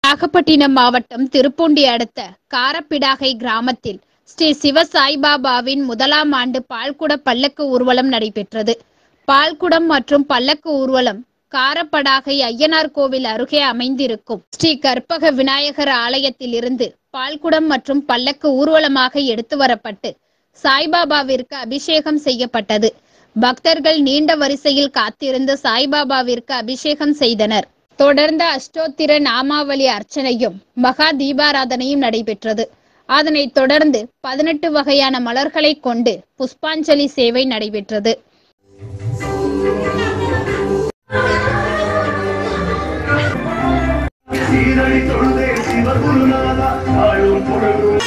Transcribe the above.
நாகப்பட்டினம் மாவட்டம் திருப்பூண்டி அடுத்த காரப்பிடாகை கிராமத்தில் ஸ்ரீ சிவ சாய்பாபாவின் முதலாம் ஆண்டு பால்குட பல்லக்கு ஊர்வலம் நடைபெற்றது பால்குடம் மற்றும் பல்லக்கு ஊர்வலம் காரப்படாகை ஐயனார் கோவில் அருகே அமைந்திருக்கும் ஸ்ரீ கற்பக விநாயகர் ஆலயத்தில் இருந்து பால்குடம் மற்றும் பல்லக்கு ஊர்வலமாக எடுத்து வரப்பட்டு சாய்பாபாவிற்கு அபிஷேகம் செய்யப்பட்டது பக்தர்கள் நீண்ட வரிசையில் காத்திருந்து சாய்பாபாவிற்கு அபிஷேகம் செய்தனர் தொடர்ந்து அஷ்டோத்திர நாமாவளி அர்ச்சனையும் மகா தீபாராதனையும் நடைபெற்றது அதனைத் தொடர்ந்து பதினெட்டு வகையான மலர்களை கொண்டு புஷ்பாஞ்சலி சேவை நடைபெற்றது சீரடி தொழுதே சிவகுருநாதா ஆளும் பொழுதும்